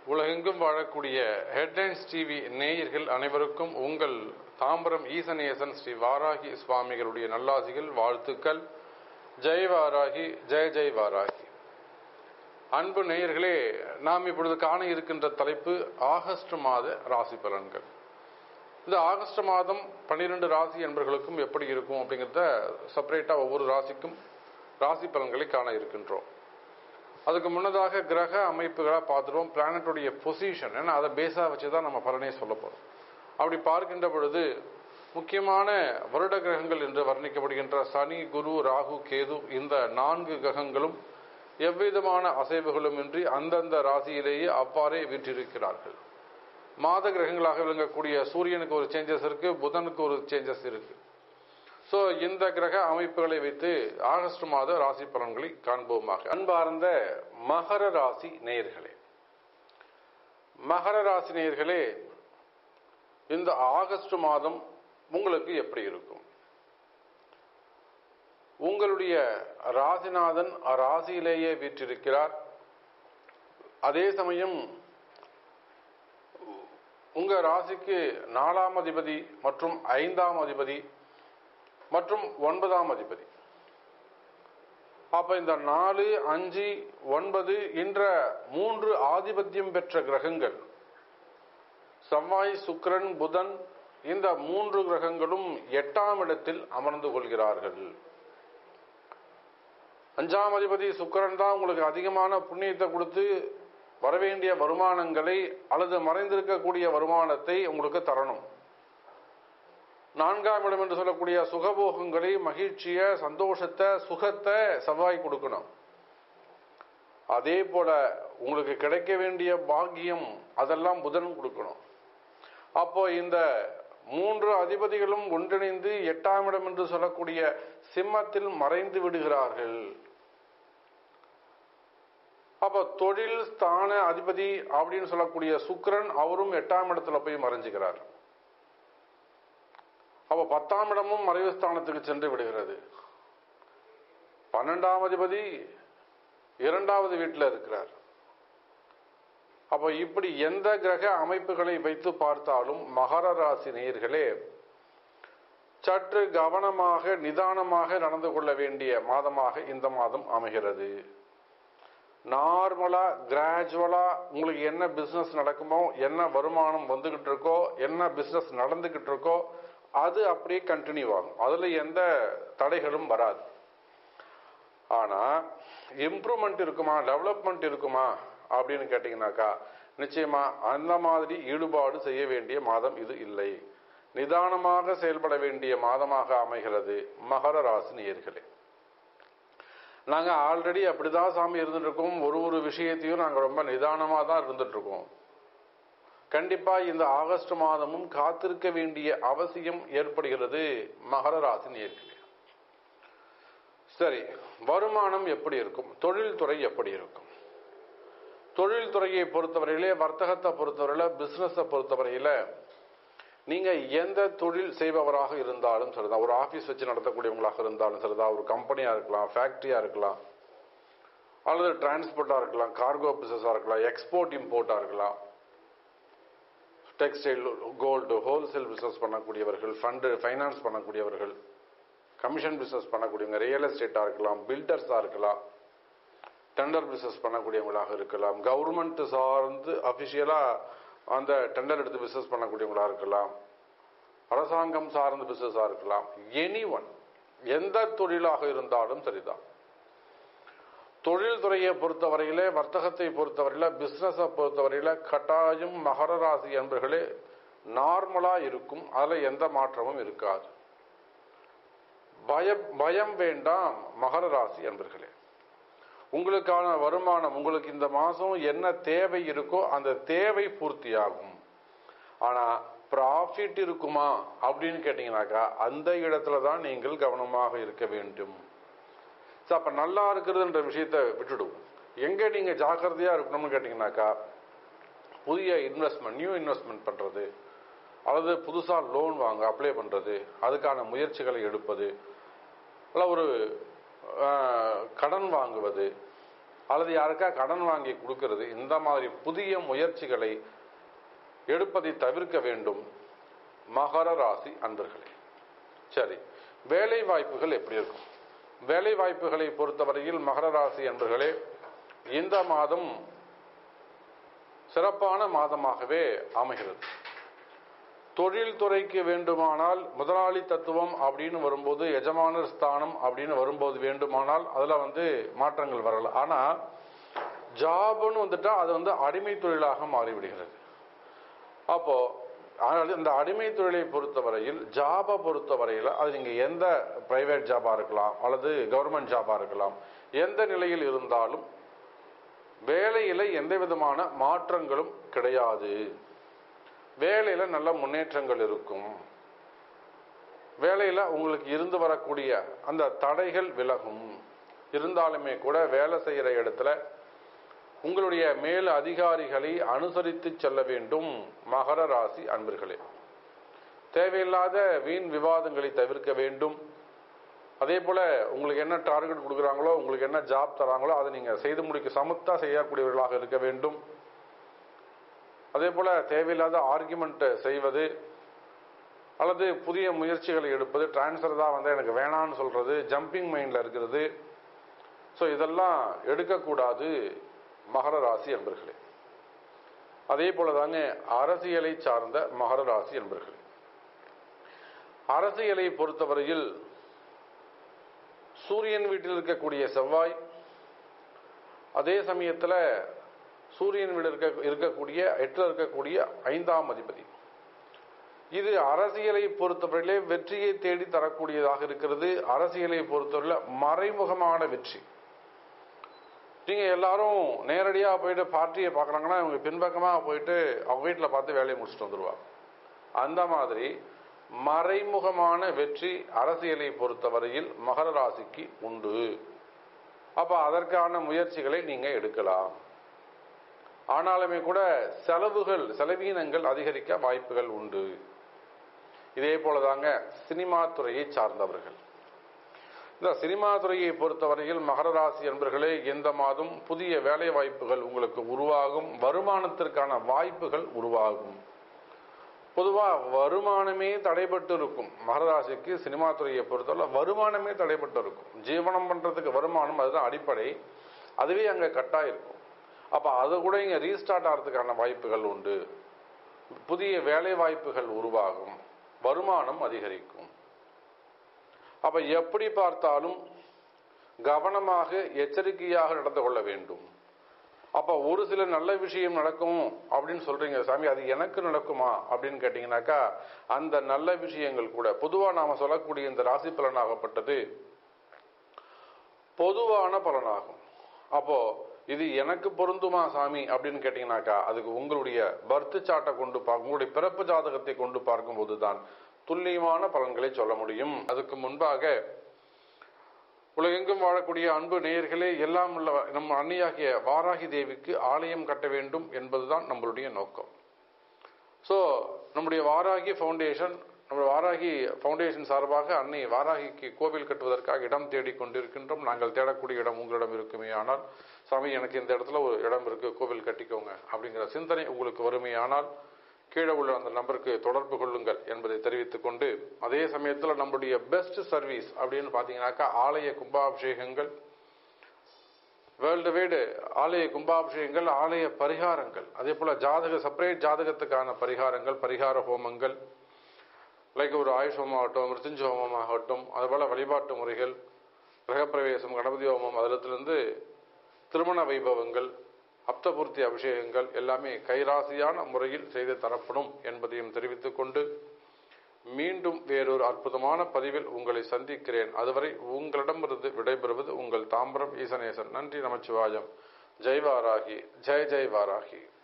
உலகெங்கும் வாழக்கூடிய headlines TV நேயர்கள் அனைவருக்கும் உங்கள் தாம்பரம் ஈசனேசன் ஸ்ரீ வாராகி சுவாமிகளுடைய நல்லாசிகள் வாழ்த்துக்கள் ஜெய் வாராகி ஜெய ஜெய் வாராகி அன்பு நேயர்களே நாம் இப்பொழுது காண இருக்கின்ற தலைப்பு ஆகஸ்ட் மாத ராசி பலன்கள் இந்த ஆகஸ்ட் மாதம் பன்னிரெண்டு ராசி என்பர்களுக்கும் எப்படி இருக்கும் அப்படிங்கிறத செப்பரேட்டா ஒவ்வொரு ராசிக்கும் ராசி பலன்களை காண இருக்கின்றோம் அதுக்கு முன்னதாக கிரக அமைப்புகளை பார்த்துருவோம் பிளானட்டுடைய பொசிஷன் ஏன்னா அதை பேஸாக வச்சு தான் நம்ம பலனே சொல்ல போகிறோம் அப்படி பார்க்கின்ற பொழுது முக்கியமான வருட கிரகங்கள் என்று வர்ணிக்கப்படுகின்ற சனி குரு ராகு கேது இந்த நான்கு கிரகங்களும் எவ்விதமான அசைவுகளும் இன்றி அந்தந்த ராசியிலேயே அவ்வாறே வீற்றிருக்கிறார்கள் மாத கிரகங்களாக விளங்கக்கூடிய சூரியனுக்கு ஒரு சேஞ்சஸ் இருக்கு புதனுக்கு ஒரு சேஞ்சஸ் இருக்கு ஸோ இந்த கிரக அமைப்புகளை வைத்து ஆகஸ்ட் மாத ராசி பலன்களை காண்போமாக அன்பார்ந்த மகர ராசி நேயர்களே மகர ராசி நேயர்களே இந்த ஆகஸ்ட் மாதம் உங்களுக்கு எப்படி இருக்கும் உங்களுடைய ராசிநாதன் ராசியிலேயே வீற்றிருக்கிறார் அதே சமயம் உங்க ராசிக்கு நாலாம் அதிபதி மற்றும் ஐந்தாம் அதிபதி மற்றும் ஒன்பதாம் அதிபதி அப்ப இந்த நாலு அஞ்சு ஒன்பது என்ற மூன்று ஆதிபத்தியம் பெற்ற கிரகங்கள் செவ்வாய் சுக்கிரன் புதன் இந்த மூன்று கிரகங்களும் எட்டாம் இடத்தில் அமர்ந்து கொள்கிறார்கள் அஞ்சாம் அதிபதி சுக்கரன் தான் உங்களுக்கு அதிகமான புண்ணியத்தை கொடுத்து வரவேண்டிய வருமானங்களை அல்லது மறைந்திருக்கக்கூடிய வருமானத்தை உங்களுக்கு தரணும் நான்காம் இடம் என்று சொல்லக்கூடிய சுகபோகங்களை மகிழ்ச்சிய சந்தோஷத்தை சுகத்தை செவ்வாய் கொடுக்கணும் அதே போல உங்களுக்கு கிடைக்க வேண்டிய பாக்கியம் அதெல்லாம் புதன் கொடுக்கணும் அப்போ இந்த மூன்று அதிபதிகளும் ஒன்றிணைந்து எட்டாம் இடம் என்று சொல்லக்கூடிய சிம்மத்தில் மறைந்து விடுகிறார்கள் அப்ப தொழில் ஸ்தான அதிபதி அப்படின்னு சொல்லக்கூடிய சுக்கரன் அவரும் எட்டாம் இடத்துல போய் மறைஞ்சுக்கிறார் அப்ப பத்தாம் இடமும் மறைவு ஸ்தானத்துக்கு சென்று விடுகிறது பன்னெண்டாம் அதிபதி இரண்டாவது வீட்டில் இருக்கிறார் அப்ப இப்படி எந்த கிரக அமைப்புகளை வைத்து பார்த்தாலும் மகர ராசி நேயர்களே சற்று கவனமாக நிதானமாக நடந்து கொள்ள வேண்டிய மாதமாக இந்த மாதம் அமைகிறது நார்மலா கிராஜுவலா உங்களுக்கு என்ன பிசினஸ் நடக்குமோ என்ன வருமானம் வந்துகிட்டு இருக்கோ என்ன பிசினஸ் நடந்துகிட்டு இருக்கோ அது அப்படியே கண்டினியூ ஆகும் அதுல எந்த தடைகளும் வராது ஆனா இம்ப்ரூவ்மெண்ட் இருக்குமா டெவலப்மெண்ட் இருக்குமா அப்படின்னு கேட்டீங்கன்னாக்கா நிச்சயமா அந்த மாதிரி ஈடுபாடு செய்ய வேண்டிய மாதம் இது இல்லை நிதானமாக செயல்பட வேண்டிய மாதமாக அமைகிறது மகர ராசி நேயர்களே நாங்க ஆல்ரெடி அப்படிதான் சாமி இருந்துட்டு இருக்கோம் ஒரு ஒரு விஷயத்தையும் நாங்க ரொம்ப நிதானமா தான் இருந்துட்டு இருக்கோம் கண்டிப்பா இந்த ஆகஸ்ட் மாதமும் காத்திருக்க வேண்டிய அவசியம் ஏற்படுகிறது மகர ராசி நேர்களே சரி வருமானம் எப்படி இருக்கும் தொழில்துறை எப்படி இருக்கும் தொழில்துறையை பொறுத்தவரையிலே வர்த்தகத்தை பொறுத்தவரையில பிசினஸை பொறுத்தவரையில நீங்க எந்த தொழில் செய்பவராக இருந்தாலும் சரிதான் ஒரு ஆபீஸ் வச்சு நடத்தக்கூடியவங்களாக இருந்தாலும் சரிதான் ஒரு கம்பெனியா இருக்கலாம் ஃபேக்டரியா இருக்கலாம் அல்லது டிரான்ஸ்போர்ட்டா இருக்கலாம் கார்கோ பிசினஸா இருக்கலாம் எக்ஸ்போர்ட் இம்போர்ட்டா இருக்கலாம் டெக்ஸ்டைல் கோல்டு ஹோல்சேல் பிசினஸ் பண்ணக்கூடியவர்கள் ஃபண்டு ஃபைனான்ஸ் பண்ணக்கூடியவர்கள் கமிஷன் பிசினஸ் பண்ணக்கூடியவங்க ரியல் எஸ்டேட்டா இருக்கலாம் பில்டர்ஸா இருக்கலாம் டெண்டர் பிசினஸ் பண்ணக்கூடியவங்களாக இருக்கலாம் கவர்மெண்ட் சார்ந்து அபிஷியலா அந்த டெண்டர் எடுத்து பிசினஸ் பண்ணக்கூடியவங்களா இருக்கலாம் அரசாங்கம் சார்ந்த பிசினஸா இருக்கலாம் எனி ஒன் எந்த தொழிலாக இருந்தாலும் சரிதான் தொழில் துறையை பொறுத்தவரையில வர்த்தகத்தை பொறுத்தவரையில பிசினஸை பொறுத்தவரையில கட்டாயம் மகர ராசி என்பர்களே நார்மலா இருக்கும் அதுல எந்த மாற்றமும் இருக்காது பயம் பயம் வேண்டாம் மகர ராசி என்பர்களே உங்களுக்கான வருமானம் உங்களுக்கு இந்த மாசம் என்ன தேவை இருக்கோ அந்த தேவை பூர்த்தியாகும் ஆனா ப்ராஃபிட் இருக்குமா அப்படின்னு கேட்டீங்கன்னாக்கா அந்த இடத்துல தான் நீங்கள் கவனமாக இருக்க வேண்டும் அப்ப நல்லா இருக்கிறதுன்ற விஷயத்த விட்டுடுவோம் எங்க நீங்க ஜாக்கிரதையா இருக்கணும்னு கேட்டீங்கன்னாக்கா புதிய இன்வெஸ்ட்மெண்ட் நியூ இன்வெஸ்ட்மெண்ட் பண்றது அல்லது புதுசா லோன் வாங்க அப்ளை பண்றது அதுக்கான முயற்சிகளை எடுப்பது அல்ல ஒரு கடன் வாங்குவது அல்லது யாருக்கா கடன் வாங்கி கொடுக்கிறது இந்த மாதிரி புதிய முயற்சிகளை எடுப்பதை தவிர்க்க வேண்டும் மகர ராசி அன்பர்களே சரி வேலை வாய்ப்புகள் எப்படி இருக்கும் வேலை வாய்ப்புகளை பொறுத்தவரையில் மகர ராசி அன்பர்களே இந்த மாதம் சிறப்பான மாதமாகவே அமைகிறது தொழில் துறைக்கு வேண்டுமானால் முதலாளி தத்துவம் அப்படின்னு வரும்போது எஜமானர் ஸ்தானம் அப்படின்னு வரும்போது வேண்டுமானால் அதுல வந்து மாற்றங்கள் வரலாம் ஆனா ஜாப்னு வந்துட்டா அது வந்து அடிமை தொழிலாக மாறிவிடுகிறது அப்போ ஆனால் இந்த அடிமை தொழிலை பொறுத்தவரையில் ஜாபை பொறுத்தவரையில் அது நீங்க எந்த பிரைவேட் ஜாபா இருக்கலாம் அல்லது கவர்மெண்ட் ஜாபா இருக்கலாம் எந்த நிலையில் இருந்தாலும் வேலையில எந்த விதமான மாற்றங்களும் கிடையாது வேலையில நல்ல முன்னேற்றங்கள் இருக்கும் வேலையில உங்களுக்கு இருந்து வரக்கூடிய அந்த தடைகள் விலகும் இருந்தாலுமே கூட வேலை செய்யற இடத்துல உங்களுடைய மேல் அதிகாரிகளை அனுசரித்து செல்ல வேண்டும் மகர ராசி அன்பர்களே தேவையில்லாத வீண் விவாதங்களை தவிர்க்க வேண்டும் அதே போல உங்களுக்கு என்ன டார்கெட் கொடுக்குறாங்களோ உங்களுக்கு என்ன ஜாப் தராங்களோ அதை நீங்க செய்து முடிக்க சமத்தா செய்யக்கூடியவர்களாக இருக்க வேண்டும் அதே போல தேவையில்லாத ஆர்குமெண்ட் செய்வது அல்லது புதிய முயற்சிகளை எடுப்பது டிரான்ஸ்ஃபர் தான் வந்து எனக்கு வேணான்னு சொல்றது ஜம்பிங் மைண்ட்ல இருக்கிறது ஸோ இதெல்லாம் எடுக்கக்கூடாது மகர ராசி என்பர்களே அதே போல தாங்க அரசியலை சார்ந்த மகர ராசி என்பர்களே அரசியலை பொறுத்தவரையில் சூரியன் வீட்டில் இருக்கக்கூடிய செவ்வாய் அதே சமயத்தில் சூரியன் வீடு இருக்க இருக்கக்கூடிய எட்டில் இருக்கக்கூடிய ஐந்தாம் அதிபதி இது அரசியலை பொறுத்தவரையிலே வெற்றியை தேடி தரக்கூடியதாக இருக்கிறது அரசியலை பொறுத்தவரையில மறைமுகமான வெற்றி நீங்க எல்லாரும் நேரடியா போயிட்டு பார்ட்டியை பார்க்கறாங்கன்னா இவங்க பின்பக்கமா போயிட்டு அவங்க வீட்டில் பார்த்து வேலையை முடிச்சுட்டு வந்துருவாங்க அந்த மாதிரி மறைமுகமான வெற்றி அரசியலை பொறுத்தவரையில் மகர ராசிக்கு உண்டு அப்ப அதற்கான முயற்சிகளை நீங்க எடுக்கலாம் ஆனாலுமே கூட செலவுகள் செலவீனங்கள் அதிகரிக்க வாய்ப்புகள் உண்டு இதே போலதாங்க சினிமா துறையை சார்ந்தவர்கள் இந்த சினிமா துறையை பொறுத்தவரையில் மகர ராசி என்பர்களே எந்த மாதம் புதிய வேலை வாய்ப்புகள் உங்களுக்கு உருவாகும் வருமானத்திற்கான வாய்ப்புகள் உருவாகும் பொதுவா வருமானமே தடைபட்டு இருக்கும் மகராசிக்கு சினிமா துறையை பொறுத்தவரை வருமானமே தடைபட்டு இருக்கும் ஜீவனம் பண்றதுக்கு வருமானம் அதுதான் அடிப்படை அதுவே அங்க கட்டா இருக்கும் அப்ப அது கூட இங்க ரீஸ்டார்ட் ஆகிறதுக்கான வாய்ப்புகள் உண்டு புதிய வேலை வாய்ப்புகள் உருவாகும் வருமானம் அதிகரிக்கும் அப்ப எப்படி பார்த்தாலும் கவனமாக எச்சரிக்கையாக நடந்து கொள்ள வேண்டும் அப்ப ஒரு சில நல்ல விஷயம் நடக்கும் அப்படின்னு சொல்றீங்க சாமி அது எனக்கு நடக்குமா அப்படின்னு கேட்டீங்கன்னாக்கா அந்த நல்ல விஷயங்கள் கூட பொதுவா நாம சொல்லக்கூடிய இந்த ராசி பலனாகப்பட்டது பொதுவான பலனாகும் அப்போ இது எனக்கு பொருந்துமா சாமி அப்படின்னு கேட்டீங்கன்னாக்கா அதுக்கு உங்களுடைய பர்த் சாட்டை கொண்டு பார்க்க உங்களுடைய பிறப்பு ஜாதகத்தை கொண்டு பார்க்கும்போது தான் துல்லியமான பலன்களை சொல்ல முடியும் அதுக்கு முன்பாக உலகெங்கும் வாழக்கூடிய அன்பு நேயர்களே எல்லாம் உள்ள நம் அன்னியாகிய வாராகி தேவிக்கு ஆலயம் கட்ட வேண்டும் என்பதுதான் நம்மளுடைய நோக்கம் ஸோ நம்முடைய வாராகி ஃபவுண்டேஷன் நம்ம வாராகி ஃபவுண்டேஷன் சார்பாக அன்னை வாராகிக்கு கோவில் கட்டுவதற்காக இடம் தேடிக் கொண்டிருக்கின்றோம் நாங்கள் தேடக்கூடிய இடம் உங்களிடம் இருக்குமே ஆனால் சாமி எனக்கு இந்த இடத்துல ஒரு இடம் இருக்கு கோவில் கட்டிக்கோங்க அப்படிங்கிற சிந்தனை உங்களுக்கு வருமையானால் கீழே உள்ள அந்த நம்பருக்கு தொடர்பு கொள்ளுங்கள் என்பதை தெரிவித்துக் கொண்டு அதே சமயத்தில் நம்முடைய பெஸ்ட் சர்வீஸ் அப்படின்னு பார்த்தீங்கன்னாக்கா ஆலய கும்பாபிஷேகங்கள் வேர்ல்டு வைடு ஆலய கும்பாபிஷேகங்கள் ஆலய பரிகாரங்கள் அதே போல ஜாதக செப்பரேட் ஜாதகத்துக்கான பரிகாரங்கள் பரிகார ஹோமங்கள் லைக் ஒரு ஆயுஷ் ஹோமம் ஆகட்டும் மிருத்துஞ்ச ஹோமம் ஆகட்டும் அதுபோல வழிபாட்டு முறைகள் கிரகப்பிரவேசம் கணபதி ஹோமம் அதிலிருந்து திருமண வைபவங்கள் அப்தபூர்த்தி அபிஷேகங்கள் எல்லாமே கைராசியான முறையில் செய்து தரப்படும் என்பதையும் தெரிவித்துக் கொண்டு மீண்டும் வேறொரு அற்புதமான பதிவில் உங்களை சந்திக்கிறேன் அதுவரை உங்களிடமிருந்து விடைபெறுவது உங்கள் தாம்பரம் ஈசனேசன் நன்றி நமச்சிவாயம் ஜெய் வாராகி ஜெய் ஜெய் வாராகி